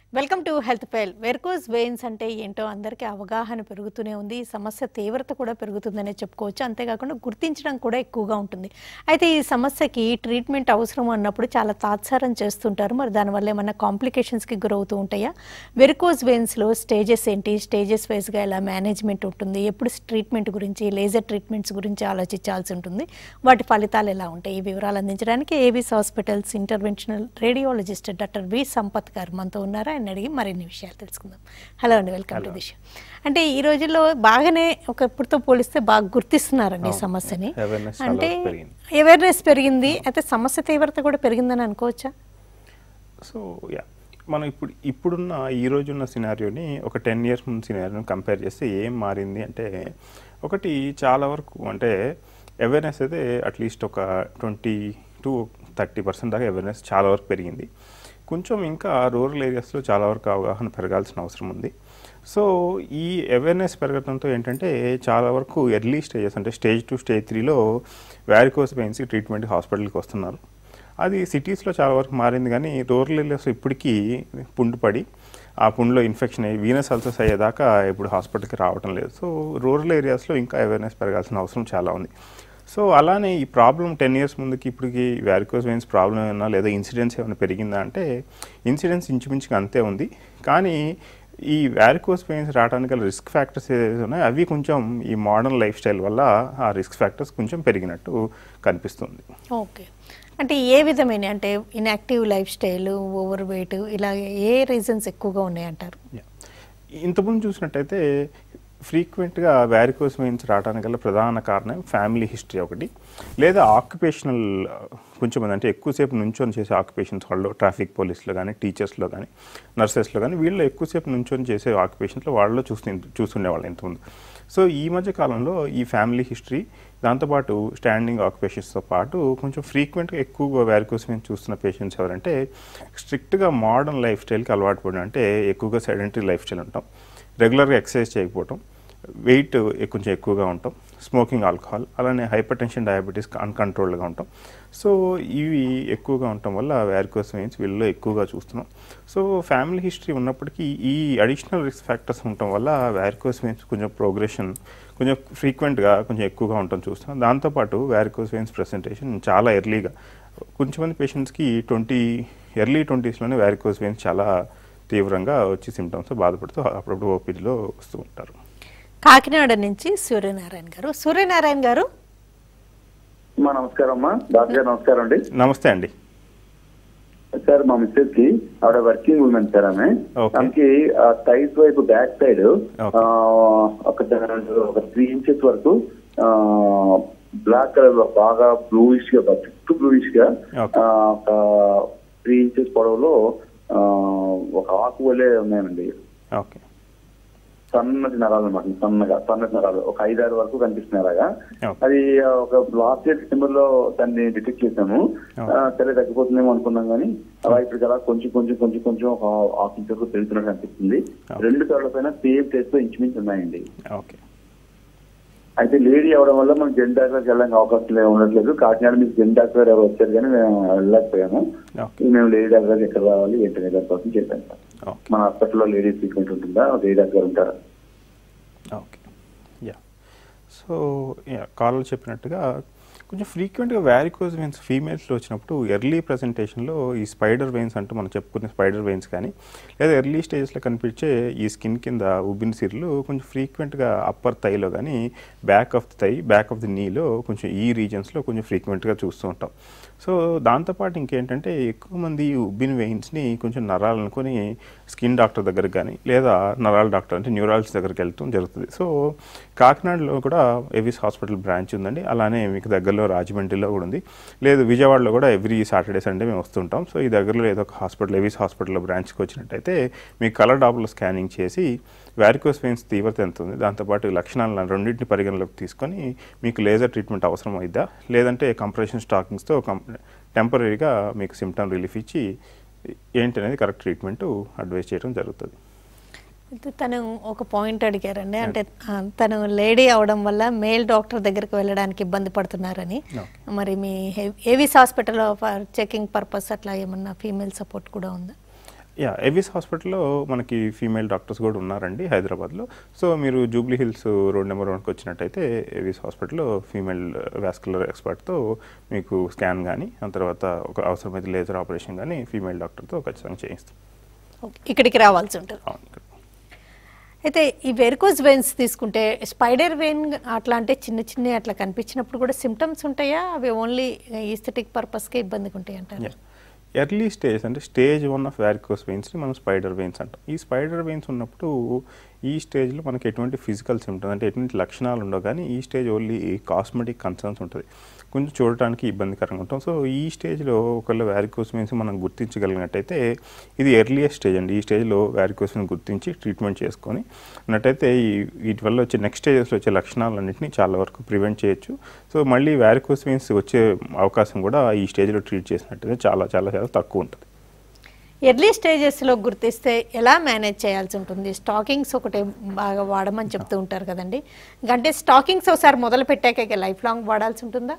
Welcome to health fail varicose veins అంటే ఏంటో అందరికీ అవగాహన పెరుగుతూనే ఉంది ఈ సమస్య తీవ్రత కూడా పెరుగుతుందనే చెప్పుకోవచ్చు అంతేకాకుండా గుర్తించడం కూడా ఎక్కువగా ఉంటుంది అయితే ఈ సమస్యకి ట్రీట్మెంట్ అవసరం అన్నప్పుడు చాలా తాత్సారం చేస్తుంటారు మరి దానివల్ల ఏమన్నా కాంప్లికేషన్స్కి గురవుతూ ఉంటాయా వెరికోజ్ వెయిన్స్లో స్టేజెస్ ఏంటి స్టేజెస్ వైజ్గా ఎలా మేనేజ్మెంట్ ఉంటుంది ఎప్పుడు ట్రీట్మెంట్ గురించి లేజర్ ట్రీట్మెంట్స్ గురించి ఆలోచించాల్సి ఉంటుంది వాటి ఫలితాలు ఎలా ఉంటాయి ఈ వివరాలు అందించడానికి AVIS hospitals interventional radiologist doctor V Sampath గారు మనతో ఉన్నారా ఆయన అడిగి మరిన్ని విషయాలు తెలుసుకుందాం హలో అండి వెల్కమ్ టు దిశ అంటే ఈ రోజుల్లో బాగానే ఒకప్పుడుతో పోలిస్తే బాగా గుర్తిస్తున్నారండి ఈ సమస్యని Awareness చాలా అంటే పెరిగింది. అవేర్నెస్ పెరిగింది అయితే సమస్య తీవ్రత కూడా పెరిగిందని అనుకోవచ్చా సో యా మనం ఇప్పుడు ఇప్పుడున్న ఈ రోజున్న సినారియోని ఒక టెన్ ఇయర్స్ ముందు సినారియోని కంపేర్ చేస్తే ఏం మారింది అంటే ఒకటి చాలా వరకు అంటే అవేర్నెస్ అయితే అట్లీస్ట్ ఒక ట్వంటీ టు థర్టీ పర్సెంట్ దాకా అవేర్నెస్ చాలా వరకు పెరిగింది కొంచెం ఇంకా రూరల్ ఏరియాస్లో చాలా వరకు అవగాహన పెరగాల్సిన అవసరం ఉంది సో ఈ అవేర్నెస్ పెరగడంతో ఏంటంటే చాలా వరకు ఎర్లీ స్టేజెస్ అంటే స్టేజ్ టూ స్టేజ్ త్రీలో వ్యారికోస్ పెయిన్స్ ట్రీట్మెంట్ హాస్పిటల్కి వస్తున్నారు అది సిటీస్లో చాలా వరకు మారింది కానీ రూరల్ ఏరియాస్లో ఇప్పటికీ పుండు పడి ఆ పుండులో ఇన్ఫెక్షన్ అయ్యి వీనస్ అల్సర్స్ అయ్యేదాకా ఇప్పుడు హాస్పిటల్కి రావటం లేదు సో రూరల్ ఏరియాస్లో ఇంకా అవేర్నెస్ పెరగాల్సిన అవసరం చాలా ఉంది సో అలానే ఈ ప్రాబ్లం టెన్ ఇయర్స్ ముందుకి ఇప్పటికి వ్యారికోస్ వెయిన్స్ ప్రాబ్లం ఏమన్నా లేదా ఇన్సిడెన్స్ ఏమైనా పెరిగిందా అంటే ఇన్సిడెన్స్ ఇంచుమించుగా అంతే ఉంది కానీ ఈ వ్యారికోస్ పెయిన్స్ రావడానికి గల రిస్క్ ఫ్యాక్టర్స్ ఏదైతే ఉన్నాయో అవి కొంచెం ఈ మోడర్న్ లైఫ్ స్టైల్ వల్ల ఆ రిస్క్ ఫ్యాక్టర్స్ కొంచెం పెరిగినట్టు కనిపిస్తుంది ఓకే అంటే ఏ విధమైన అంటే inactive lifestyle overweight ఇలా ఏ రీజన్స్ ఎక్కువగా ఉన్నాయంటారు Yeah. ఇంతకుముందు చూసినట్టయితే ఫ్రీక్వెంట్గా వ్యారికోస్ వెయిన్స్ రావడానికి గల ప్రధాన కారణం ఫ్యామిలీ హిస్టరీ ఒకటి లేదా ఆక్యుపేషనల్ కొంచెం మంది అంటే ఎక్కువసేపు నుంచొని చేసే ఆక్యుపేషన్స్ వాళ్ళు ట్రాఫిక్ పోలీస్లో కానీ టీచర్స్లో కానీ నర్సెస్లో కానీ వీళ్ళు ఎక్కువసేపు నుంచొని చేసే ఆక్యుపేషన్స్లో వాళ్ళలో చూస్తూ చూస్తుండేవాళ్ళు ఇంతకుముందు సో ఈ మధ్య కాలంలో ఈ ఫ్యామిలీ హిస్టరీ దాంతోపాటు స్టాండింగ్ ఆక్యుపేషన్స్తో పాటు కొంచెం ఫ్రీక్వెంట్గా ఎక్కువగా వ్యారికోస్ వెయిన్స్ చూస్తున్న పేషెంట్స్ ఎవరంటే స్ట్రిక్ట్గా మోడర్న్ లైఫ్ స్టైల్కి అలవాటు పడి అంటే ఎక్కువగా సెడెంటరీ లైఫ్ స్టైల్ ఉంటాం రెగ్యులర్గా ఎక్సర్సైజ్ చేయకపోవటం వెయిట్ కొంచెం ఎక్కువగా ఉంటాం స్మోకింగ్ ఆల్కహాల్ అలానే హైపర్ టెన్షన్ డయాబెటీస్ అన్కంట్రోల్డ్గా ఉంటాం సో ఇవి ఎక్కువగా ఉండటం వల్ల వ్యారికోస్ వెయిన్స్ వీళ్ళలో ఎక్కువగా చూస్తున్నాం సో ఫ్యామిలీ హిస్టరీ ఉన్నప్పటికీ ఈ అడిషనల్ రిస్క్ ఫ్యాక్టర్స్ ఉండటం వల్ల వ్యారికోస్ వెయిన్స్ కొంచెం ప్రోగ్రెషన్ కొంచెం ఫ్రీక్వెంట్గా కొంచెం ఎక్కువగా ఉండటం చూస్తున్నాం దాంతోపాటు వ్యారికోస్ వెయిన్స్ ప్రెసెంటేషన్ చాలా ఎర్లీగా కొంచెం మంది పేషెంట్స్కి ట్వంటీ ఎర్లీ ట్వంటీస్లోనే వ్యారికోస్ వెయిన్స్ చాలా తీవ్రంగా వచ్చి సిమ్టమ్స్ బాధపడుతూ అప్పుడప్పుడు ఓపీడీలో వస్తూ ఉంటారు కాకినాడ నుంచి సూర్యనారాయణ గారు సూర్యనారాయణ గారు అమ్మా నమస్కారం అమ్మా డాక్టర్ గారు నమస్కారం అండి నమస్తే అండి సార్ మా మిస్సెస్ కి ఆవిడ వర్కింగ్ ఉమెన్ సార్ ఆమె Okay. ఆమెకి థైస్ వైపు బ్యాక్ సైడ్ Okay. ఒక ఒక త్రీ ఇంచెస్ వరకు బ్లాక్ కలర్ లో బాగా బ్లూయిష్ గా చుట్టూ బ్లూయిష్ గా Okay. ఆ, ఒక త్రీ ఇంచెస్ పొడవులో ఆ, ఒక ఆకు వలే ఉన్నాయండి ఓకే సన్నటి నరాలు అనమాట సన్నగా సన్నటి నరాలు ఒక ఐదారు వరకు కనిపిస్తున్నారాగా Okay. అది ఆ, ఒక లాస్ట్ ఇయర్ డిసెంబర్ లో దాన్ని డిటెక్ట్ చేసాము Okay. ఆ, సరే తగ్గిపోతుందేమో అనుకున్నాం కానీ అలా ఇప్పుడు అలా కొంచెం కొంచెం కొంచెం కొంచెం ఒక హాఫ్ ఇంచ్ వరకు పెరుగుతున్నట్టు అనిపిస్తుంది Okay. రెండు సార్ల పైన సేమ్ టేస్ట్ లో ఇంచుమించు ఉన్నాయండి ఓకే అయితే లేడీ అవడం వల్ల మనం జెన్ డాక్టర్కి వెళ్ళడానికి అవకాశం లే- ఉండట్లేదు కాకినాడ మీకు జెన్ డాక్టర్ ఎవరు వచ్చారు కానీ మేము వెళ్ళలేకపోయాము ఓకే మేము లేడీ డాక్టర్ ఎక్కడ రావాలి ఏంటనే దాని కోసం చెప్పాను సార్ ఓకే మన హాస్పిటల్లో లేడీ ట్రీట్మెంట్ ఉంటుందా లేడీ డాక్టర్ ఉంటారా ఓకే యా సో యా కాల్లో చెప్పినట్టుగా కొంచెం ఫ్రీక్వెంట్గా వ్యారికోజ్ వెయిన్స్ ఫీమేల్స్లో వచ్చినప్పుడు ఎర్లీ ప్రజెంటేషన్లో ఈ స్పైడర్ వెయిన్స్ అంటూ మనం చెప్పుకునే స్పైడర్ వెయిన్స్ కానీ లేదా ఎర్లీ స్టేజ్లో కనిపించే ఈ స్కిన్ కింద ఉబ్బిన సిర్లు కొంచెం ఫ్రీక్వెంట్గా అప్పర్ థైలో కానీ back of the thigh back of the నీలో కొంచెం ఈ రీజన్స్లో కొంచెం ఫ్రీక్వెంట్గా చూస్తూ ఉంటాం సో దాంతోపాటు ఇంకేంటంటే ఎక్కువ మంది ఈ ఉబ్బిన వెయిన్స్ని కొంచెం నరాలు అనుకొని స్కిన్ డాక్టర్ దగ్గరికి కానీ లేదా నరాల డాక్టర్ అంటే న్యూరాలజీ దగ్గరికి వెళ్తాం జరుగుతుంది సో కాకినాడలో కూడా ఎవిస్ హాస్పిటల్ బ్రాంచ్ ఉందండి అలానే మీకు దగ్గరలో రాజమండ్రిలో కూడా ఉంది లేదు విజయవాడలో కూడా ఎవ్రీ సాటర్డే సండే మేము వస్తుంటాం సో ఈ దగ్గరలో ఏదో ఒక హాస్పిటల్ ఎవిస్ హాస్పిటల్లో బ్రాంచ్కి వచ్చినట్టయితే మీకు కలర్ డాప్లో స్కానింగ్ చేసి వ్యారికోస్ వెయిన్స్ తీవ్రత ఎంత ఉంది దాంతోపాటు లక్షణాలను రెండింటిని పరిగణలోకి తీసుకొని మీకు లేజర్ ట్రీట్మెంట్ అవసరం అయిద్దా లేదంటే కంప్రెషన్ స్టాకింగ్స్తో కం టెంపరీగా మీకు సిమ్టమ్ రిలీఫ్ ఇచ్చి ఏంటనేది కరెక్ట్ ట్రీట్మెంట్ అడ్వైస్ చేయడం జరుగుతుంది అయితే తను ఒక పాయింట్ అడిగారండి అంటే ఆ, తను లేడీ అవడం వల్ల మేల్ డాక్టర్ దగ్గరికి వెళ్ళడానికి ఇబ్బంది పడుతున్నారని Okay. మరి మీ ఏవిస్ హాస్పిటల్లో ఫర్ చెకింగ్ పర్పస్ అట్లా ఏమన్నా ఫీమేల్ సపోర్ట్ కూడా ఉందా యా ఎవిస్ హాస్పిటల్లో మనకి ఫీమేల్ డాక్టర్స్ కూడా ఉన్నారండి హైదరాబాద్లో సో మీరు జూబ్లీ హిల్స్ రోడ్ నెంబర్ వన్కి వచ్చినట్టయితే ఎవిస్ హాస్పిటల్లో ఫీమేల్ వాస్కులర్ ఎక్స్పర్ట్తో మీకు స్కాన్ కానీ ఆ తర్వాత ఒక అవసరమైతే లేజర్ ఆపరేషన్ కానీ ఫీమేల్ డాక్టర్తో ఖచ్చితంగా చేయిస్తాం ఓకే. ఇక్కడికి రావాల్సి ఉంటుంది అవును ఇక్కడ. అయితే ఈ వెరికోజ్ వెయిన్స్ తీసుకుంటే స్పైడర్ వెయిన్ అట్లా అంటే చిన్న చిన్న అట్లా కనిపించినప్పుడు కూడా సిమ్టమ్స్ ఉంటాయా అవి ఓన్లీ ఈస్థెటిక్ పర్పస్కే ఇబ్బందిగా ఉంటాయి అంటారు యా ఎర్లీ స్టేజ్ అంటే స్టేజ్ వన్ ఆఫ్ వ్యారికోస్ వెయిన్స్ని మనం స్పైడర్ వెయిన్స్ అంటాం ఈ స్పైడర్ వెయిన్స్ ఉన్నప్పుడు ఈ స్టేజ్లో మనకి ఎటువంటి ఫిజికల్ సిమ్టమ్స్ అంటే ఎటువంటి లక్షణాలు ఉండవు కానీ ఈ స్టేజ్ ఓన్లీ కాస్మెటిక్ కన్సర్న్స్ ఉంటుంది కొంచెం చూడటానికి ఇబ్బందికరంగా ఉంటాం సో ఈ స్టేజ్లో ఒకవేళ వ్యారికోస్ వెయిన్స్ మనం గుర్తించగలిగినట్టయితే ఇది ఎర్లియస్ట్ స్టేజ్ అండి ఈ స్టేజ్లో వ్యారికోస్ వెయిన్స్ గుర్తించి ట్రీట్మెంట్ చేసుకొని అన్నట్టయితే ఈ వీటి వల్ల వచ్చే నెక్స్ట్ స్టేజెస్లో వచ్చే లక్షణాలన్నింటినీ చాలా వరకు ప్రివెంట్ చేయొచ్చు సో మళ్ళీ వ్యారికోస్ వెయిన్స్ వచ్చే అవకాశం కూడా ఈ స్టేజ్లో ట్రీట్ చేసినట్టయితే చాలా చాలా చాలా తక్కువ ఉంటుంది ఎర్లీ స్టేజెస్లో గుర్తిస్తే ఎలా మేనేజ్ చేయాల్సి ఉంటుంది స్టాకింగ్స్ ఒకటి బాగా వాడమని చెప్తూ ఉంటారు కదండి అంటే స్టాకింగ్స్ ఒకసారి మొదలు పెట్టాక లైఫ్ లాంగ్ వాడాల్సి ఉంటుందా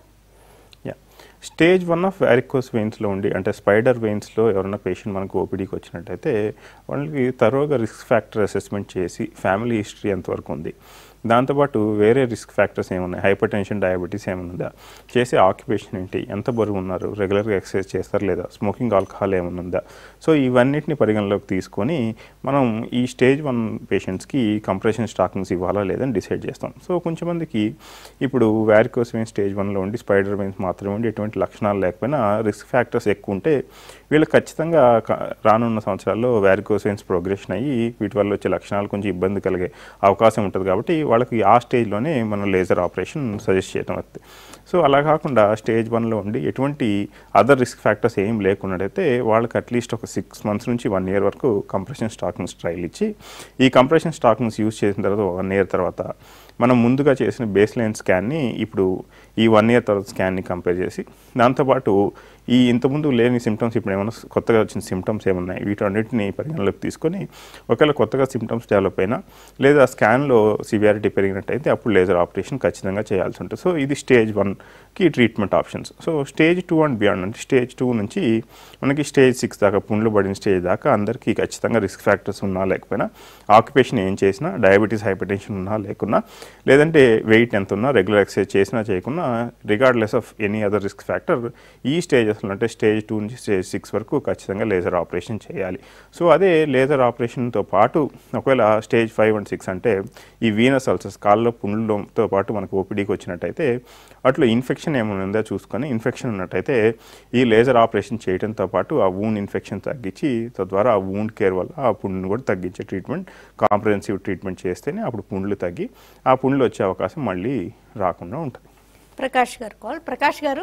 ya stage one of varicose వెయిన్స్లో ఉండి అంటే స్పైడర్ వెయిన్స్లో ఎవరైనా పేషెంట్ మనకు ఓపీడీకి వచ్చినట్టయితే వాళ్ళకి తరోగా రిస్క్ ఫ్యాక్టర్ అసెస్మెంట్ చేసి ఫ్యామిలీ హిస్టరీ ఎంతవరకు ఉంది దాంతోపాటు వేరే రిస్క్ ఫ్యాక్టర్స్ ఏమున్నాయి హైపర్ టెన్షన్ డయాబెటీస్ ఏముందా చేసే ఆక్యుపేషన్ ఏంటి ఎంత బరువు ఉన్నారు రెగ్యులర్గా ఎక్సర్సైజ్ చేస్తారు లేదా స్మోకింగ్ ఆల్కహాల్ ఏమన్నా సో ఇవన్నిటిని పరిగణలోకి తీసుకొని మనం ఈ స్టేజ్ వన్ పేషెంట్స్కి కంప్రెషన్ స్టాకింగ్స్ ఇవ్వాలా లేదని డిసైడ్ చేస్తాం సో కొంచెం మందికి ఇప్పుడు వ్యారికోస్ వెయిన్ స్టేజ్ వన్లో ఉండి స్పైడర్ వెయిన్స్ మాత్రమే ఉండి ఎటువంటి లక్షణాలు లేకపోయినా రిస్క్ ఫ్యాక్టర్స్ ఎక్కువ ఉంటే వీళ్ళు ఖచ్చితంగా క- రానున్న సంవత్సరాల్లో వ్యారికోస్ వెయిన్స్ ప్రోగ్రెషన్ అయ్యి వీటి వల్ల వచ్చే లక్షణాలు కొంచెం ఇబ్బంది కలిగే అవకాశం ఉంటుంది కాబట్టి వాళ్ళకి ఆ స్టేజ్లోనే మనం లేజర్ ఆపరేషన్ సజెస్ట్ చేయడం అవుతుంది సో అలా కాకుండా స్టేజ్ వన్లో ఉండి ఎటువంటి అదర్ రిస్క్ ఫ్యాక్టర్స్ ఏం లేకున్నట్టయితే వాళ్ళకి అట్లీస్ట్ ఒక సిక్స్ మంత్స్ నుంచి వన్ ఇయర్ వరకు కంప్రెషన్ స్టాకింగ్స్ ట్రయల్ ఇచ్చి ఈ కంప్రెషన్ స్టాకింగ్స్ యూజ్ చేసిన తర్వాత వన్ ఇయర్ తర్వాత మనం ముందుగా చేసిన బేస్ లైన్ స్కాన్ని ఇప్పుడు ఈ వన్ ఇయర్ తర్వాత స్కాన్ని కంపేర్ చేసి దాంతోపాటు ఈ ఇంతకుముందు లేని సిమ్టమ్స్ ఇప్పుడు ఏమైనా కొత్తగా వచ్చిన సిమ్టమ్స్ ఏమున్నాయి వీటన్నిటిని పరిగణలోకి తీసుకొని ఒకవేళ కొత్తగా సిమ్టమ్స్ డెవలప్ అయినా లేదా స్కాన్లో సివియారిటీ పెరిగినట్టయితే అప్పుడు లేజర్ ఆపరేషన్ ఖచ్చితంగా చేయాల్సి ఉంటుంది సో ఇది స్టేజ్ వన్కి treatment options so stage two and beyond అంటే స్టేజ్ టూ నుంచి మనకి స్టేజ్ సిక్స్ దాకా పుండ్లు పడిన స్టేజ్ దాకా అందరికీ ఖచ్చితంగా రిస్క్ ఫ్యాక్టర్స్ ఉన్నా లేకపోయినా ఆక్యుపేషన్ ఏం చేసినా డయాబెటీస్ హైపర్ టెన్షన్ ఉన్నా లేకున్నా లేదంటే వెయిట్ ఎంత ఉన్నా రెగ్యులర్ ఎక్సర్సైజ్ చేసినా చేయకున్నా regardless of any other risk factor ఈ స్టేజెస్లో అంటే స్టేజ్ టూ నుంచి స్టేజ్ సిక్స్ వరకు ఖచ్చితంగా లేజర్ ఆపరేషన్ చేయాలి సో అదే లేజర్ ఆపరేషన్తో పాటు ఒకవేళ స్టేజ్ ఫైవ్ అండ్ సిక్స్ అంటే ఈ వీనస్ అల్సర్స్ కాళ్ళలో పుండ్లతో పాటు మనకు ఓపీడీకి వచ్చినట్టయితే అట్లా ఇన్ఫెక్షన్ ఏమైనా ఉందో చూసుకొని ఇన్ఫెక్షన్ ఉన్నట్టయితే ఈ లేజర్ ఆపరేషన్ చేయడంతో పాటు ఆ వూండ్ ఇన్ఫెక్షన్ తగ్గించి తద్వారా ఆ వూండ్ కేర్ వల్ల ఆ పుండ్ను కూడా తగ్గించే ట్రీట్మెంట్ కాంప్రహెన్సివ్ ట్రీట్మెంట్ చేస్తేనే అప్పుడు పుండ్లు తగ్గి ఆ పుండ్లు వచ్చే అవకాశం మళ్ళీ రాకుండా ఉంటుంది ప్రకాష్ గారు కాల్ ప్రకాష్ గారు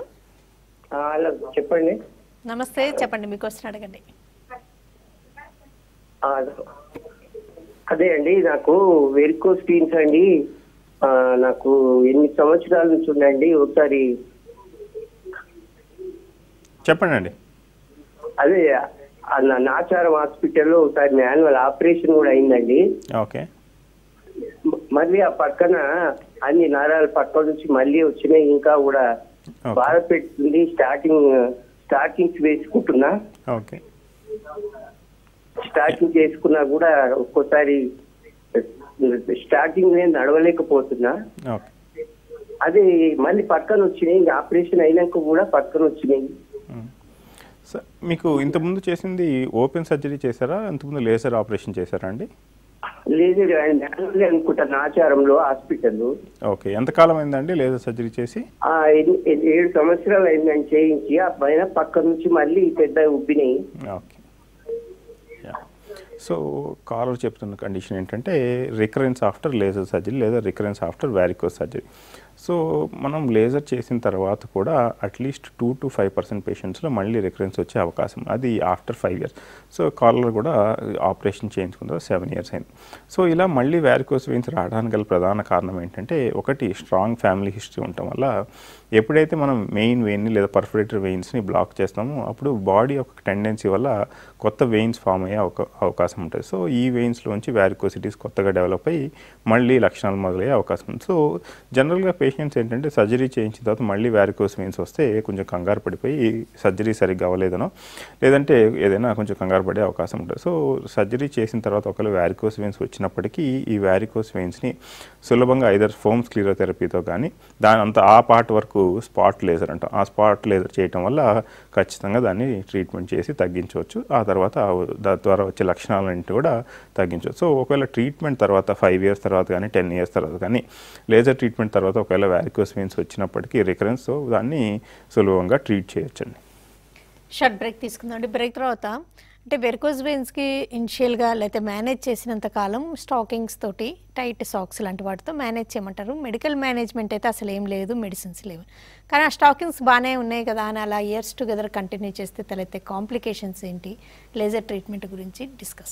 ఆ, హలో చెప్పండి నమస్తే చెప్పండి మీకు వచ్చిన అడగండి ఆ, అదే అండి నాకు వెరికో స్క్రీన్స్ అండి ఆ, నాకు ఎనిమిది సంవత్సరాల నుంచి ఉందండి ఒకసారి చెప్పండి అండి అదే ఆ నా- నాచారం హాస్పిటల్లో ఒకసారి మాన్యువల్ ఆపరేషన్ కూడా అయిందండి ఓకే మ- మళ్ళీ ఆ పక్కన అన్ని నరాలు పక్క నుంచి మళ్ళీ వచ్చినాయి ఇంకా కూడా Okay. బాధ పెడుతుంది స్టార్టింగ్ స్టార్టింగ్స్ వేసుకుంటున్నా ఓకే స్టార్టింగ్ చేసుకున్నా కూడా ఒక్కోసారి స్టార్టింగ్ నేను నడవలేకపోతున్నా ఓకే అది మళ్ళీ పక్కన వచ్చినాయి ఇంకా ఆపరేషన్ అయినాక కూడా పక్కన వచ్చినాయి సో మీకు ఇంతకుముందు చేసింది ఓపెన్ సర్జరీ చేశారా ఇంతకుముందు లేజర్ ఆపరేషన్ చేశారా అండి లేదు మాన్యువల్ అనుకుంటా నాచారంలో హాస్పిటల్ ఓకే ఎంతకాలం అయిందండి లేజర్ సర్జరీ చేసి ఆ ఎన్ని- ఎన్ని- ఏడు సంవత్సరాలు అయిందని చేయించి ఆ పైన పక్క నుంచి మళ్ళీ పెద్ద ఉబ్బినాయి ఓకే యా. సో కాలర్ చెప్తున్న కండిషన్ ఏంటంటే రికరెన్స్ ఆఫ్టర్ లేజర్ సర్జరీ లేదా recurrence after varicose surgery so మనం లేజర్ చేసిన తర్వాత కూడా at least two to five percent పేషెంట్స్లో మళ్ళీ రికరెన్స్ వచ్చే అవకాశం అది after five years so caller కూడా ఆపరేషన్ చేయించుకున్న సెవెన్ ఇయర్స్ అయింది సో ఇలా మళ్ళీ వ్యారికోస్ వెయిన్స్ రావడానికి గల ప్రధాన కారణం ఏంటంటే ఒకటి స్ట్రాంగ్ ఫ్యామిలీ హిస్టరీ ఉండటం వల్ల ఎప్పుడైతే మనం మెయిన్ వెయిన్ని లేదా పర్ఫరేటరీ వెయిన్స్ని బ్లాక్ చేస్తామో అప్పుడు బాడీ ఒక టెండెన్సీ వల్ల కొత్త వెయిన్స్ ఫామ్ అయ్యే అవకా- అవకాశం ఉంటుంది సో ఈ వెయిన్స్లోంచి వ్యారికోసిటీస్ కొత్తగా డెవలప్ అయ్యి మళ్ళీ లక్షణాలు మొదలయ్యే అవకాశం ఉంది సో జనరల్గా పేషెంట్స్ ఏంటంటే సర్జరీ చేయించిన తర్వాత మళ్ళీ వ్యారికోస్ వెయిన్స్ వస్తే కొంచెం కంగారు పడిపోయి సర్జరీ సరిగ్గా అవ్వలేదనో లేదంటే ఏదైనా కొంచెం కంగారు పడే అవకాశం ఉంటుంది సో సర్జరీ చేసిన తర్వాత ఒకవేళ వ్యారికోస్ వెయిన్స్ వచ్చినప్పటికీ ఈ వ్యారికోస్ వెయిన్స్ని సులభంగా ఐదర్ ఫోమ్స్ క్లియరోథెరపీతో కానీ దాని అంత ఆ పార్ట్ వరకు స్పాట్ లేజర్ అంటాం ఆ స్పాట్ లేజర్ చేయటం వల్ల ఖచ్చితంగా దాన్ని ట్రీట్మెంట్ చేసి తగ్గించవచ్చు ఆ తర్వాత ఆ- దాని ద్వారా వచ్చే లక్షణాలన్నింటి కూడా తగ్గించవచ్చు సో ఒకవేళ ట్రీట్మెంట్ తర్వాత ఫైవ్ ఇయర్స్ తర్వాత కానీ టెన్ ఇయర్స్ తర్వాత కానీ లేజర్ ట్రీట్మెంట్ తర్వాత ఒకవేళ వ్యారికోస్ వెయిన్స్ వచ్చినప్పటికీ రికరెన్స్ సో దాన్ని సులభంగా ట్రీట్ చేయొచ్చండి షార్ట్ బ్రేక్ తీసుకుందాం బ్రేక్ తర్వాత అంటే వెరికోజ్ వెయిన్స్కి ఇనిషియల్గా లేకపోతే మేనేజ్ చేసినంత కాలం స్టాకింగ్స్ తోటి టైట్ సాక్స్ లాంటి వాటితో మేనేజ్ చేయమంటారు మెడికల్ మేనేజ్మెంట్ అయితే అసలు ఏం లేదు మెడిసిన్స్ లేవు కానీ ఆ స్టాకింగ్స్ బాగానే ఉన్నాయి కదా అని అలా ఇయర్స్ టుగెదర్ కంటిన్యూ చేస్తే తలెత్తే కాంప్లికేషన్స్ ఏంటి లేజర్ ట్రీట్మెంట్ గురించి discuss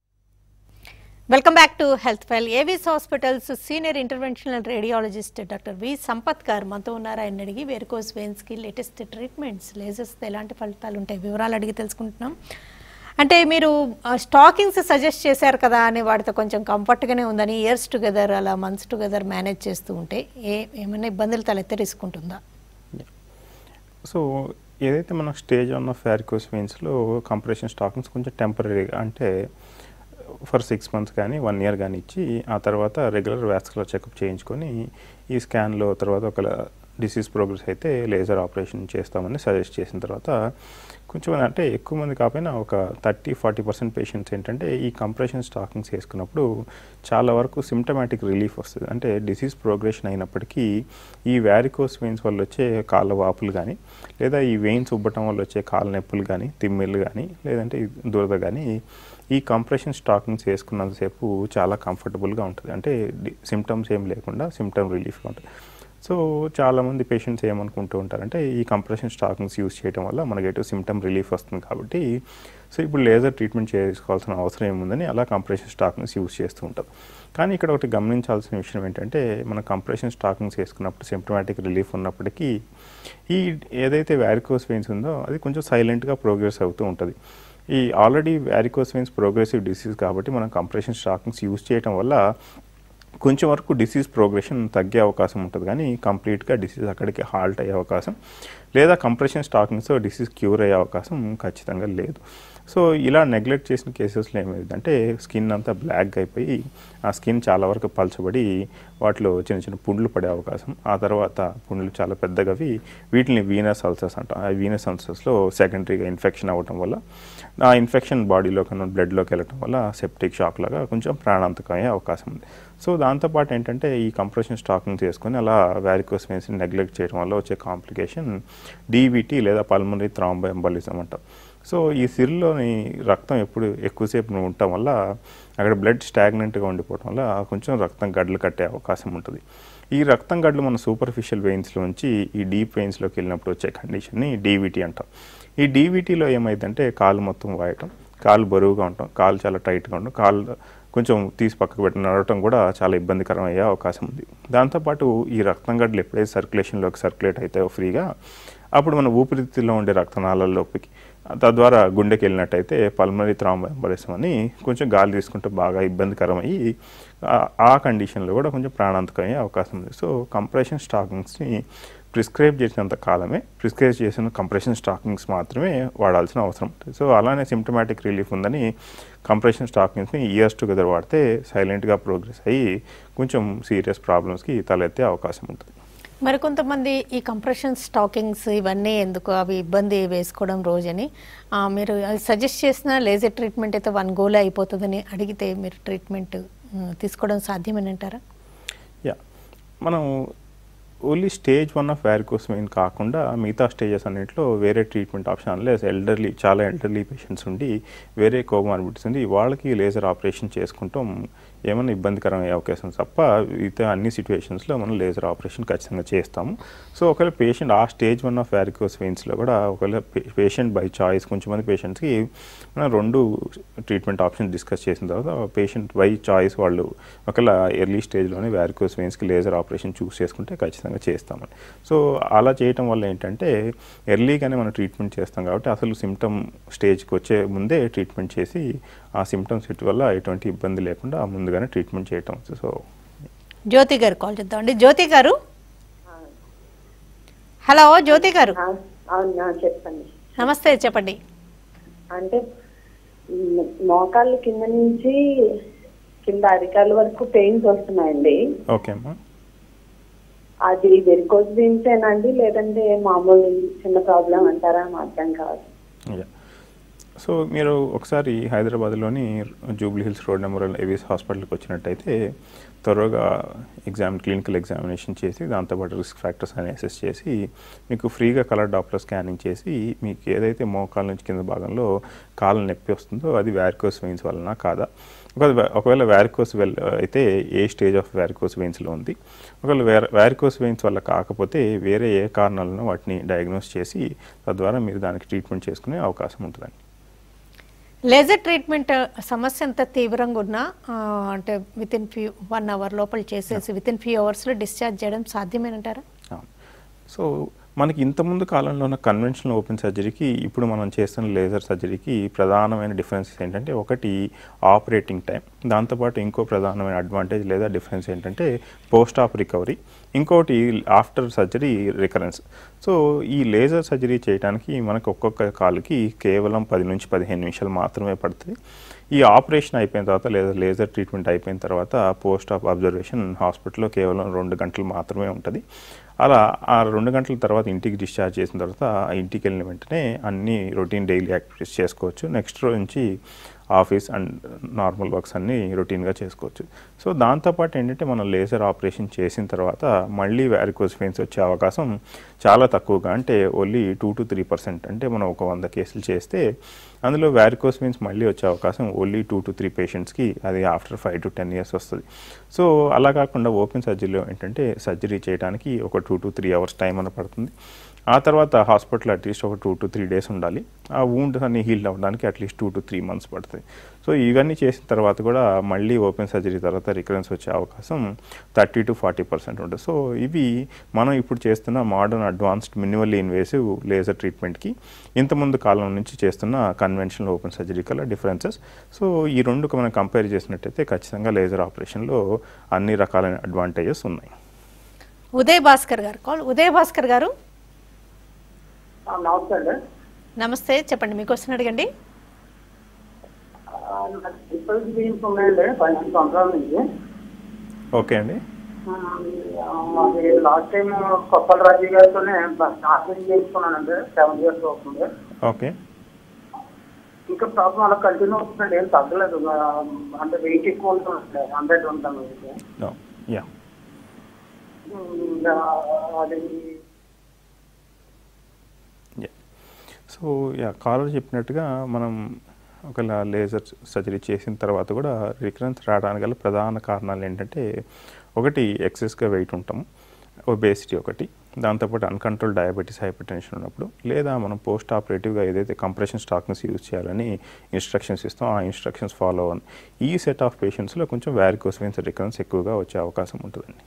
welcome back to health file AVIS hospitals senior interventional radiologist doctor V Sampath గారు మనతో ఉన్నారు ఆయన అడిగి వెరికోస్ వెయిన్స్కి లేటెస్ట్ ట్రీట్మెంట్స్ లేజర్స్ ఎలాంటి ఫలితాలు ఉంటాయి వివరాలు అడిగి తెలుసుకుంటున్నాం అంటే మీరు స్టాకింగ్స్ సజెస్ట్ చేశారు కదా అని వాటితో కొంచెం కంఫర్ట్గానే ఉందని ఇయర్స్ టుగెదర్ అలా మంత్స్ టుగెదర్ మేనేజ్ చేస్తూ ఉంటే ఏ ఏమైనా ఇబ్బందులు తలెత్తే రిస్క్ ఉంటుందా సో ఏదైతే మనం స్టేజ్ ఉన్న ఫ్యారికోస్ వెయిన్స్లో కంప్రెషన్ స్టాకింగ్స్ కొంచెం టెంపరీగా అంటే ఫర్ సిక్స్ మంత్స్ కానీ వన్ ఇయర్ కానీ ఇచ్చి ఆ తర్వాత రెగ్యులర్ వ్యాస్కులర్ చెకప్ చేయించుకొని ఈ స్కాన్లో తర్వాత ఒక డిసీజ్ ప్రోగ్రెస్ అయితే లేజర్ ఆపరేషన్ చేస్తామని సజెస్ట్ చేసిన తర్వాత కొంచెం అంటే ఎక్కువ మంది కాకపోయినా ఒక థర్టీ ఫార్టీ పర్సెంట్ పేషెంట్స్ ఏంటంటే ఈ కంప్రెషన్ స్టాకింగ్స్ వేసుకున్నప్పుడు చాలా వరకు సిమ్టమాటిక్ రిలీఫ్ వస్తుంది అంటే డిసీజ్ ప్రోగ్రెషన్ అయినప్పటికీ ఈ వ్యారికోస్ వెయిన్స్ వల్ల వచ్చే కాళ్ళ వాపులు కానీ లేదా ఈ వెయిన్స్ ఉబ్బటం వల్ల వచ్చే కాళ్ళ నొప్పులు కానీ తిమ్మిళ్ళు కానీ లేదంటే ఈ దురద కానీ ఈ కంప్రెషన్ స్టాకింగ్స్ వేసుకున్నంతసేపు చాలా కంఫర్టబుల్గా ఉంటుంది అంటే సిమ్టమ్స్ ఏం లేకుండా సిమ్టమ్ రిలీఫ్గా ఉంటుంది సో చాలామంది పేషెంట్స్ ఏమనుకుంటూ ఉంటారంటే ఈ కంప్రెషన్ స్టాకింగ్స్ యూస్ చేయడం వల్ల మనకి ఎటు సిమ్టమ్ రిలీఫ్ వస్తుంది కాబట్టి సో ఇప్పుడు లేజర్ ట్రీట్మెంట్ చేసుకోవాల్సిన అవసరం ఏముందని అలా కంప్రెషన్ స్టాకింగ్స్ యూస్ చేస్తూ ఉంటారు కానీ ఇక్కడ ఒకటి గమనించాల్సిన విషయం ఏంటంటే మన కంప్రెషన్ స్టాకింగ్స్ వేసుకున్నప్పుడు సిమ్టమాటిక్ రిలీఫ్ ఉన్నప్పటికీ ఈ ఏదైతే వ్యారికోస్ వెయిన్స్ ఉందో అది కొంచెం సైలెంట్గా ప్రోగ్రెస్ అవుతూ ఉంటుంది ఈ already varicose veins progressive disease కాబట్టి మనం కంప్రెషన్ స్టాకింగ్స్ యూస్ చేయడం వల్ల కొంచెం వరకు డిసీజ్ ప్రోగ్రెషన్ తగ్గే అవకాశం ఉంటుంది కానీ కంప్లీట్గా డిసీజ్ అక్కడికి హాల్ట్ అయ్యే అవకాశం లేదా కంప్రెషన్ స్టాకింగ్స్ డిసీజ్ క్యూర్ అయ్యే అవకాశం ఖచ్చితంగా లేదు సో ఇలా నెగ్లెక్ట్ చేసిన కేసెస్లో ఏమైందంటే స్కిన్ అంతా బ్లాక్ అయిపోయి ఆ స్కిన్ చాలా వరకు పలచబడి వాటిలో చిన్న చిన్న పుండ్లు పడే అవకాశం ఆ తర్వాత పుండ్లు చాలా పెద్దగవి వీటిని వీనస్ అల్సర్స్ అంటాం ఆ వీనస్ అల్సర్స్లో సెకండరీగా ఇన్ఫెక్షన్ అవ్వటం వల్ల ఆ ఇన్ఫెక్షన్ బాడీలో కన్నా బ్లడ్లోకి వెళ్ళటం వల్ల సెప్టిక్ షాక్ లాగా కొంచెం ప్రాణాంతకం అయ్యే అవకాశం ఉంది సో దాంతోపాటు ఏంటంటే ఈ కంప్రెషన్ స్టాకింగ్ చేసుకొని అలా వ్యారికోస్ వెయిన్స్ని నెగ్లెక్ట్ చేయడం వల్ల వచ్చే కాంప్లికేషన్ డీబీటీ లేదా పల్మనరీ థ్రాంబో ఎంబాలిజం అంటాం సో ఈ సిరిలోని రక్తం ఎప్పుడు ఎక్కువసేపు ఉండటం వల్ల అక్కడ బ్లడ్ స్టాగ్నెంట్గా ఉండిపోవడం వల్ల కొంచెం రక్తం గడ్డలు కట్టే అవకాశం ఉంటుంది ఈ రక్తం గడ్డలు మన సూపర్ఫిషియల్ వెయిన్స్లోంచి ఈ డీప్ వెయిన్స్లోకి వెళ్ళినప్పుడు వచ్చే కండిషన్ని డీవీటీ అంటాం ఈ డీవీటీలో ఏమైందంటే కాలు మొత్తం వాయటం కాలు బరువుగా ఉంటాం కాలు చాలా టైట్గా ఉండడం కాలు కొంచెం తీసి పక్కకు పెట్టి నడవటం కూడా చాలా ఇబ్బందికరం అయ్యే అవకాశం ఉంది దాంతోపాటు ఈ రక్తం గడ్డలు ఎప్పుడైతే సర్క్యులేషన్లోకి సర్క్యులేట్ అవుతాయో ఫ్రీగా అప్పుడు మన ఊపిరితిత్తుల్లో ఉండే రక్తనాళాల్లోకి తద్వారా గుండెకి వెళ్ళినట్టయితే పల్మనరీ థ్రాంబోఎంబలిజం అని కొంచెం గాలి తీసుకుంటే బాగా ఇబ్బందికరం అయ్యి ఆ- ఆ కండిషన్లో కూడా కొంచెం ప్రాణాంతకం అయ్యే అవకాశం ఉంది సో కంప్రెషన్ స్టాకింగ్స్ని ప్రిస్క్రైబ్ చేసినంత కాలమే ప్రిస్క్రైబ్ చేసిన కంప్రెషన్ స్టాకింగ్స్ మాత్రమే వాడాల్సిన అవసరం ఉంటుంది సో అలానే సిమ్టమాటిక్ రిలీఫ్ ఉందని కంప్రెషన్ స్టాకింగ్స్ని ఇయర్స్ టుగెదర్ వాడితే సైలెంట్గా ప్రోగ్రెస్ అయ్యి కొంచెం సీరియస్ ప్రాబ్లమ్స్కి తలెత్తే అవకాశం ఉంటుంది మరి కొంతమంది ఈ కంప్రెషన్ స్టాకింగ్స్ ఇవన్నీ ఎందుకు అవి ఇబ్బంది వేసుకోవడం రోజని ఆ, మీరు అది సజెస్ట్ చేసిన లేజర్ ట్రీట్మెంట్ అయితే వన్ గోలే అయిపోతుందని అడిగితే మీరు ట్రీట్మెంట్ ఉమ్, తీసుకోవడం సాధ్యమేనంటారా యా మనం only stage one of varicose vein కాకుండా మిగతా స్టేజెస్ అన్నింటిలో వేరే ట్రీట్మెంట్ ఆప్షన్ అన్లెస్ ఎల్డర్లీ చాలా ఎల్డర్లీ పేషెంట్స్ ఉండి వేరే కోమార్బిడ్స్ ఉంది వాళ్ళకి లేజర్ ఆపరేషన్ చేసుకుంటాం ఏమైనా ఇబ్బందికరం అయ్యే అవకాశం తప్ప ఇతర అన్ని సిచ్యువేషన్స్లో మనం లేజర్ ఆపరేషన్ ఖచ్చితంగా చేస్తాము సో ఒకవేళ పేషెంట్ ఆ స్టేజ్ వన్ ఆఫ్ వ్యారికోస్ వెయిన్స్లో కూడా ఒకవేళ పేషెంట్ బై చాయిస్ కొంచెం మంది పేషెంట్స్కి మనం రెండు ట్రీట్మెంట్ ఆప్షన్ డిస్కస్ చేసిన తర్వాత పేషెంట్ బై చాయిస్ వాళ్ళు ఒకవేళ ఎర్లీ స్టేజ్లోనే వ్యారికోస్ వెయిన్స్కి లేజర్ ఆపరేషన్ చూస్ చేసుకుంటే ఖచ్చితంగా చేస్తామని సో అలా చేయటం వల్ల ఏంటంటే ఎర్లీగానే మనం ట్రీట్మెంట్ చేస్తాం కాబట్టి అసలు సిమ్టమ్ స్టేజ్కి వచ్చే ముందే ట్రీట్మెంట్ చేసి ఆ సిమ్టమ్స్ వల్ల ఎటువంటి ఇబ్బంది లేకుండా ముందుగానే ట్రీట్మెంట్ చేయటం సో జ్యోతి గారు కాల్ చేద్దామండి జ్యోతి గారు హలో జ్యోతి గారు ఆ, అవునా చెప్పండి నమస్తే చెప్పండి అంటే మ్, మోకాళ్ళ కింద నుంచి కింద అరికాల వరకు పెయిన్స్ వస్తున్నాయండి ఓకే అమ్మా అది వెరికోజ్ అండి లేదంటే మామూలు చిన్న ప్రాబ్లం అంటారా అని అర్థం కాదు యా సో మీరు ఒకసారి హైదరాబాద్లోని జూబ్లీ హిల్స్ రోడ్ నెంబర్ ఏవిఎస్ హాస్పిటల్కి వచ్చినట్టయితే త్వరగా ఎగ్జామ్ క్లినికల్ ఎగ్జామినేషన్ చేసి దాంతోపాటు రిస్క్ ఫ్యాక్టర్స్ అని అసెస్ చేసి మీకు ఫ్రీగా కలర్ డాప్లర్ స్కానింగ్ చేసి మీకు ఏదైతే మోకాల నుంచి కింద భాగంలో కాలు నొప్పి వస్తుందో అది వ్యారికోస్ వెయిన్స్ వలన కాదా ఒకవేళ ఒకవేళ వ్యారికోస్ వెల్ అయితే ఏ స్టేజ్ ఆఫ్ వ్యారికోస్ వెయిన్స్లో ఉంది ఒకవేళ వ్యారికోస్ వెయిన్స్ వల్ల కాకపోతే వేరే ఏ కారణాలను వాటిని డయాగ్నోస్ చేసి తద్వారా మీరు దానికి ట్రీట్మెంట్ చేసుకునే అవకాశం ఉంటుందండి లేజర్ ట్రీట్మెంట్ సమస్య ఎంత తీవ్రంగా ఉన్నా ఆ, అంటే within few one hour లోపల చేసేసి విత్ ఇన్ ఫ్యూ అవర్స్లో డిశ్చార్జ్ చేయడం సాధ్యమేనంటారా అవును. సో మనకి ఇంతకుముందు కాలంలో ఉన్న కన్వెన్షనల్ ఓపెన్ సర్జరీకి ఇప్పుడు మనం చేస్తున్న లేజర్ సర్జరీకి ప్రధానమైన డిఫరెన్సెస్ ఏంటంటే ఒకటి ఆపరేటింగ్ టైం దాంతోపాటు ఇంకో ప్రధానమైన అడ్వాంటేజ్ లేదా డిఫరెన్స్ ఏంటంటే పోస్ట్ ఆప్ రికవరీ ఇంకోటి ఆఫ్టర్ సర్జరీ రికరెన్స్ సో ఈ లేజర్ సర్జరీ చేయడానికి మనకు ఒక్కొక్క కాలుకి కేవలం పది నుంచి పదిహేను నిమిషాలు మాత్రమే పడుతుంది ఈ ఆపరేషన్ అయిపోయిన తర్వాత లేదా లేజర్ ట్రీట్మెంట్ అయిపోయిన తర్వాత పోస్ట్ ఆప్ అబ్జర్వేషన్ హాస్పిటల్లో కేవలం రెండు గంటలు మాత్రమే ఉంటుంది అలా ఆ రెండు గంటల తర్వాత ఇంటికి డిశ్చార్జ్ చేసిన తర్వాత ఆ ఇంటికి వెళ్ళిన వెంటనే అన్ని రొటీన్ డైలీ యాక్టివిటీస్ చేసుకోవచ్చు నెక్స్ట్ రోజు నుంచి ఆఫీస్ అండ్ నార్మల్ వర్క్స్ అన్నీ రొటీన్గా చేసుకోవచ్చు సో దాంతోపాటు ఏంటంటే మనం లేజర్ ఆపరేషన్ చేసిన తర్వాత మళ్ళీ వ్యారికోస్ వెయిన్స్ వచ్చే అవకాశం చాలా తక్కువగా అంటే only two to three percent అంటే మనం ఒక వంద కేసులు చేస్తే అందులో వ్యారికోస్ వెయిన్స్ మళ్ళీ వచ్చే అవకాశం ఓన్లీ టూ టు త్రీ పేషెంట్స్కి అది after five to ten years వస్తుంది సో అలా కాకుండా ఓపెన్ సర్జరీలో ఏంటంటే సర్జరీ చేయడానికి ఒక two to three hours time అని పడుతుంది ఆ తర్వాత హాస్పిటల్ అట్లీస్ట్ ఒక టూ టు త్రీ డేస్ ఉండాలి ఆ వూండ్ అన్ని హీల్ అవ్వడానికి at least two to three months పడుతుంది సో ఇవన్నీ చేసిన తర్వాత కూడా మళ్ళీ ఓపెన్ సర్జరీ తర్వాత రికరెన్స్ వచ్చే అవకాశం థర్టీ టు ఫార్టీ పర్సెంట్ ఉంటుంది సో ఇవి మనం ఇప్పుడు చేస్తున్న modern advanced minimally invasive laser ట్రీట్మెంట్కి ఇంతకుముందు కాలం నుంచి చేస్తున్న కన్వెన్షనల్ ఓపెన్ సర్జరీ కల్లా డిఫరెన్సెస్ సో ఈ రెండు మనం కంపేర్ చేసినట్టయితే ఖచ్చితంగా లేజర్ ఆపరేషన్లో అన్ని రకాలైన అడ్వాంటేజెస్ ఉన్నాయి ఉదయ్ భాస్కర్ గారు కాల్ ఉదయ్ భాస్కర్ గారు నమస్తే అండి నమస్తే చెప్పండి మీకు వస్తున్న అడగండి ట్రిపుల్ బీన్స్ ఉన్నాయండి పన్నెండు సంవత్సరాల నుంచి ఓకే అండి ఆ, మాది లాస్ట్ టైం కొప్పల రాజు గారితోనే ఆపరేషన్ చేయించుకున్నానండి సెవెన్ ఇయర్స్ అవుతుంది ఓకే ఇంకా ప్రాబ్లం అలా కంటిన్యూ అవుతుందండి ఏం తగ్గలేదు ఆ, అంటే వెయిట్ ఎక్కువ ఉంటుంది హండ్రెడ్ ఉంటాను నో యా అది సో యా కాలర్ చెప్పినట్టుగా మనం ఒకవేళ లేజర్ సర్జరీ చేసిన తర్వాత కూడా రికరెన్స్ రావడానికి గల ప్రధాన కారణాలు ఏంటంటే ఒకటి ఎక్సెస్గా వెయిట్ ఉంటాం ఒబేసిటీ ఒకటి దాంతోపాటు అన్కంట్రోల్ డయాబెటీస్ హైపర్ టెన్షన్ ఉన్నప్పుడు లేదా మనం పోస్ట్ ఆపరేటివ్గా ఏదైతే కంప్రెషన్ స్టాక్స్ యూజ్ చేయాలని ఇన్స్ట్రక్షన్స్ ఇస్తాం ఆ ఇన్స్ట్రక్షన్స్ ఫాలో అవ్వని ఈ సెట్ ఆఫ్ పేషెంట్స్లో కొంచెం వ్యారికోస్ వెయిన్స్ రికరెన్స్ ఎక్కువగా వచ్చే అవకాశం ఉంటుందండి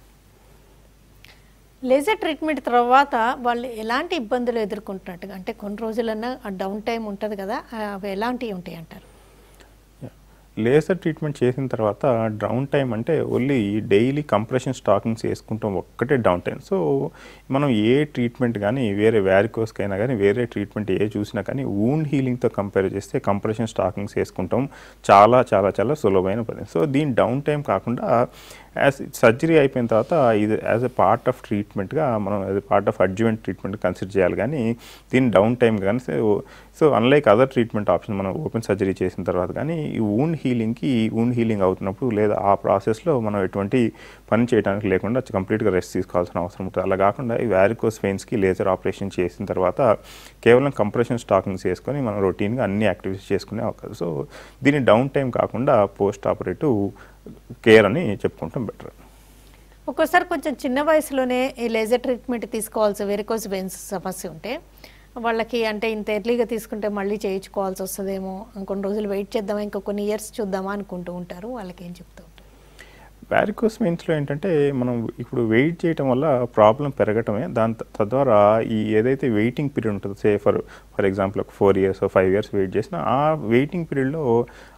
లేజర్ ట్రీట్మెంట్ తర్వాత వాళ్ళు ఎలాంటి ఇబ్బందులు ఎదుర్కొంటున్నట్టుగా అంటే కొన్ని రోజులన్నా ఆ డౌన్ టైం ఉంటుంది కదా అవి ఎలాంటివి ఉంటాయి అంటారు లేజర్ ట్రీట్మెంట్ చేసిన తర్వాత డౌన్ టైం అంటే ఓన్లీ డైలీ కంప్రెషన్ స్టాకింగ్స్ వేసుకుంటాం ఒక్కటే డౌన్ టైం సో మనం ఏ ట్రీట్మెంట్ కానీ వేరే వ్యారికోస్కైనా కానీ వేరే ట్రీట్మెంట్ ఏ చూసినా కానీ వూండ్ హీలింగ్తో కంపేర్ చేస్తే కంప్రెషన్ స్టాకింగ్స్ వేసుకుంటాం చాలా చాలా చాలా సులభమైన పని సో దీని డౌన్ టైం కాకుండా యాజ్ సర్జరీ అయిపోయిన తర్వాత ఇది యాజ్ ఎ పార్ట్ ఆఫ్ ట్రీట్మెంట్గా మనం as a part of adjuvant treatment consider చేయాలి కానీ దీని డౌన్ టైం కానీ so unlike other treatment option మనం ఓపెన్ సర్జరీ చేసిన తర్వాత కానీ ఈ వూండ్ హీలింగ్కి వూండ్ హీలింగ్ అవుతున్నప్పుడు లేదా ఆ ప్రాసెస్లో మనం ఎటువంటి పని చేయడానికి లేకుండా కంప్లీట్గా రెస్ట్ తీసుకోవాల్సిన అవసరం ఉంటుంది అలా కాకుండా ఈ వ్యారికోస్ వెయిన్స్కి లేజర్ ఆపరేషన్ చేసిన తర్వాత కేవలం కంప్రెషన్ స్టాకింగ్స్ చేసుకొని మనం రొటీన్గా అన్ని యాక్టివిటీస్ చేసుకునే అవకాశం సో దీని డౌన్ టైం కాకుండా పోస్ట్ ఆపరేటివ్ కేర్ అని చెప్పుకుంటాం బెటర్ ఒక్కోసారి కొంచెం చిన్న వయసులోనే ఈ లేజర్ ట్రీట్మెంట్ తీసుకోవాల్సి వెరికోజ్ వెయిన్స్ సమస్య ఉంటే వాళ్ళకి అంటే ఇంత ఎర్లీగా తీసుకుంటే మళ్ళీ చేయించుకోవాల్సి వస్తుందేమో ఇంకొన్ని రోజులు వెయిట్ చేద్దామా ఇంకా కొన్ని ఇయర్స్ చూద్దామా అనుకుంటూ ఉంటారు వాళ్ళకి ఏం చెప్తూ ఉంటారు వ్యారికోస్ వెయిన్స్లో ఏంటంటే మనం ఇప్పుడు వెయిట్ చేయటం వల్ల ప్రాబ్లం పెరగటమే దాని త- తద్వారా ఈ ఏదైతే వెయిటింగ్ పీరియడ్ ఉంటుందో సే ఫర్ ఫర్ ఎగ్జాంపుల్ ఒక four years five years wait చేసినా ఆ వెయిటింగ్ పీరియడ్లో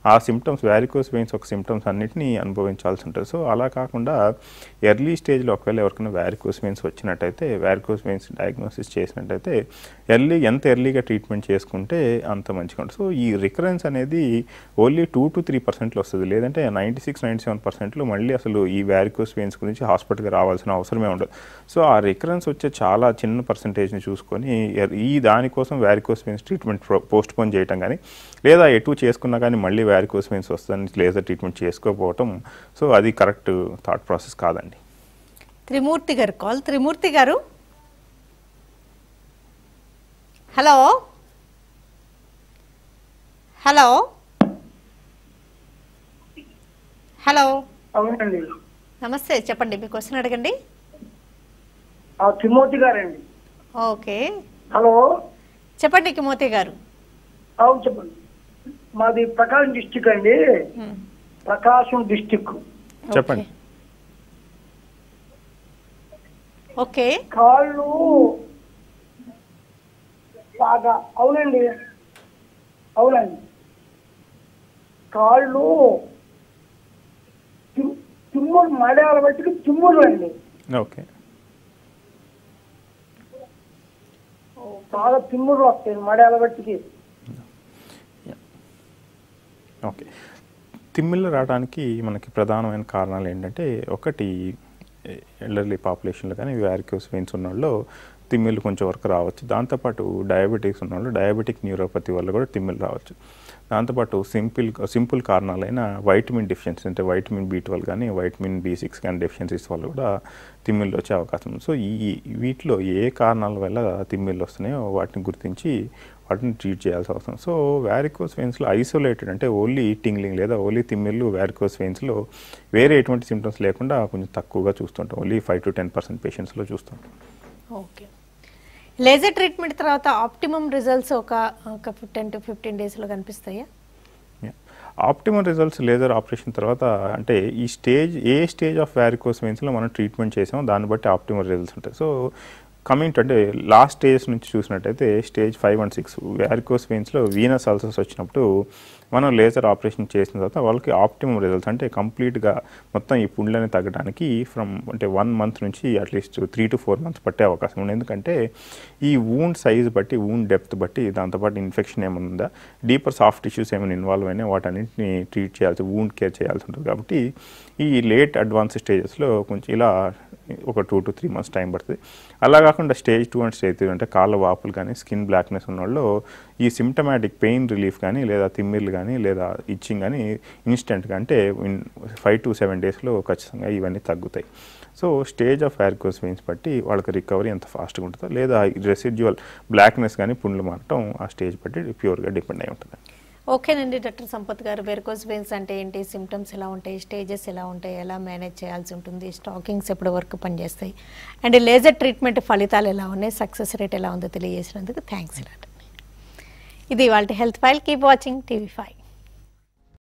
ఆ సిమ్టమ్స్ వ్యారికోస్ వెయిన్స్ ఒక సిమ్టమ్స్ అన్నిటినీ అనుభవించాల్సి ఉంటుంది సో అలా కాకుండా ఎర్లీ స్టేజ్లో ఒకవేళ ఎవరికైనా వ్యారికోస్ వెయిన్స్ వచ్చినట్టయితే వ్యారికోస్ వెయిన్స్ డయాగ్నోసిస్ చేసినట్టయితే ఎర్లీ ఎంత ఎర్లీగా ట్రీట్మెంట్ చేసుకుంటే అంత మంచిగా ఉంటుంది సో ఈ రికరెన్స్ అనేది ఓన్లీ టూ టు త్రీ పర్సెంట్లో వస్తుంది లేదంటే నైంటీ సిక్స్ నైంటీ సెవెన్ పర్సెంట్లో మళ్ళీ అసలు ఈ వ్యారికోస్ వెయిన్స్ గురించి హాస్పిటల్కి రావాల్సిన అవసరమే ఉండదు సో ఆ రికరెన్స్ వచ్చే చాలా చిన్న పర్సంటేజ్ని చూసుకొని ఎర్- ఈ దానికోసం varicose veins treatment postpone చేయటం కానీ లేదా ఎటు చేసుకున్నా కానీ మళ్ళీ వ్యారికోస్ వెయిన్స్ వస్తుందని లేజర్ ట్రీట్మెంట్ చేసుకోకపోవటం సో అది కరెక్ట్ థాట్ ప్రాసెస్ కాదండి త్రిమూర్తి గారు కాల్ త్రిమూర్తి గారు హలో హలో హలో అవునండి నమస్తే చెప్పండి మీ క్వశ్చన్ అడగండి ఆ తిమోతి గారండి ఓకే హలో చెప్పండి కిమోతి గారు అవును చెప్పండి మాది ప్రకాశం డిస్టిక్ అండి మ్మ్. ప్రకాశం డిస్టిక్ చెప్పండి ఓకే కాళ్ళు బాగా అవునండి అవునండి కాళ్ళు తిమ్- తిమ్మురు మలయాళ బట్టికి తిమ్మురు అండి ఓకే బాగా తిమ్మురు వస్తాయి మలయాళ బట్టికి ఓకే తిమ్మిళ్ళు రావడానికి మనకి ప్రధానమైన కారణాలు ఏంటంటే ఒకటి ఎల్డర్లీ పాపులేషన్లో కానీ వ్యారికోస్ వెయిన్స్ ఉన్న వాళ్ళు తిమ్మిళ్ళు కొంచెం వరకు రావచ్చు దాంతోపాటు డయాబెటిక్స్ ఉన్న వాళ్ళు డయాబెటిక్ న్యూరోపతి వల్ల కూడా తిమ్మిళ్ళు రావచ్చు దాంతోపాటు సింపుల్ సింపుల్ కారణాలైన వైటమిన్ డెఫిషియన్సీ అంటే వైటమిన్ బి ట్వెల్వ్ కానీ వైటమిన్ బి సిక్స్ కానీ డెఫిషియన్సీస్ వల్ల కూడా తిమ్మిళ్ళు వచ్చే అవకాశం ఉంది సో ఈ వీటిలో ఏ కారణాల వల్ల తిమ్మిళ్ళు వస్తున్నాయో వాటిని గుర్తించి వాటిని ట్రీట్ చేయాల్సి అవసరం సో వ్యారికోస్ వెయిన్స్లో ఐసోలేటెడ్ అంటే ఓన్లీ టింగ్లింగ్ లేదా ఓన్లీ తిమ్మిళ్ళు వ్యారికోస్ వెయిన్స్లో వేరే ఎటువంటి సిమ్టమ్స్ లేకుండా కొంచెం తక్కువగా చూస్తుంటాం only five to ten percent పేషెంట్స్లో చూస్తుంటాం ఓకే లేజర్ ట్రీట్మెంట్ తర్వాత ఆప్టిమమ్ రిజల్ట్స్ ఒక ఒక టెన్ టు ఫిఫ్టీన్ డేస్లో కనిపిస్తాయా ఆప్టిమల్ రిజల్ట్స్ లేజర్ ఆపరేషన్ తర్వాత అంటే ఈ స్టేజ్ ఏ స్టేజ్ ఆఫ్ వ్యారికోస్ వెయిన్స్లో మనం ట్రీట్మెంట్ చేసామో దాన్ని బట్టి ఆప్టిమల్ రిజల్ట్స్ ఉంటాయి సో కమింగ్ టు అంటే లాస్ట్ స్టేజ్ నుంచి చూసినట్టయితే stage five and six varicose వెయిన్స్లో వీనస్ అల్సర్స్ వచ్చినప్పుడు మనం లేజర్ ఆపరేషన్ చేసిన తర్వాత వాళ్ళకి ఆప్టిమమ్ రిజల్ట్స్ అంటే కంప్లీట్గా మొత్తం ఈ పుండ్లని తగ్గడానికి ఫ్రమ్ అంటే వన్ మంత్ నుంచి at least three to four months పట్టే అవకాశం ఉంది ఎందుకంటే ఈ వూండ్ సైజ్ బట్టి వూండ్ డెప్త్ బట్టి దాంతోపాటు ఇన్ఫెక్షన్ ఏమైనా ఉందా డీపర్ సాఫ్ట్ టిష్యూస్ ఏమైనా ఇన్వాల్వ్ అయినా వాటన్నింటిని ట్రీట్ చేయాల్సి వూండ్ కేర్ చేయాల్సి ఉంటుంది కాబట్టి ఈ లేట్ అడ్వాన్స్ స్టేజెస్లో కొంచెం ఇలా ఒక two to three months time పడుతుంది అలా కాకుండా stage two and stage three అంటే కాళ్ళ వాపులు కానీ స్కిన్ బ్లాక్నెస్ ఉన్న వాళ్ళు ఈ సిమ్టమాటిక్ పెయిన్ రిలీఫ్ కానీ లేదా తిమ్మిర్లు కానీ లేదా ఇచ్చింగ్ కానీ ఇన్స్టెంట్గా అంటే ఇన్ ఫైవ్ టు సెవెన్ డేస్లో ఖచ్చితంగా ఇవన్నీ తగ్గుతాయి so stage of varicose veins బట్టి వాళ్ళకి రికవరీ ఎంత ఫాస్ట్గా ఉంటుందో లేదా రెసిడ్యువల్ బ్లాక్నెస్ కానీ పుండ్లు మారటం ఆ స్టేజ్ బట్టి ప్యూర్గా డిపెండ్ అయి ఉంటుంది ఓకేనండి డాక్టర్ సంపత్ గారు వెరికోస్ వెయిన్స్ అంటే ఏంటి సిమ్టమ్స్ ఎలా ఉంటాయి స్టేజెస్ ఎలా ఉంటాయి ఎలా మేనేజ్ చేయాల్సి ఉంటుంది స్టాకింగ్స్ ఎప్పటి వరకు పనిచేస్తాయి అండ్ లేజర్ ట్రీట్మెంట్ ఫలితాలు ఎలా ఉన్నాయి సక్సెస్ రేట్ ఎలా ఉందో తెలియజేసినందుకు థ్యాంక్స్ ఇది వాళ్ళ health file keep watching TV five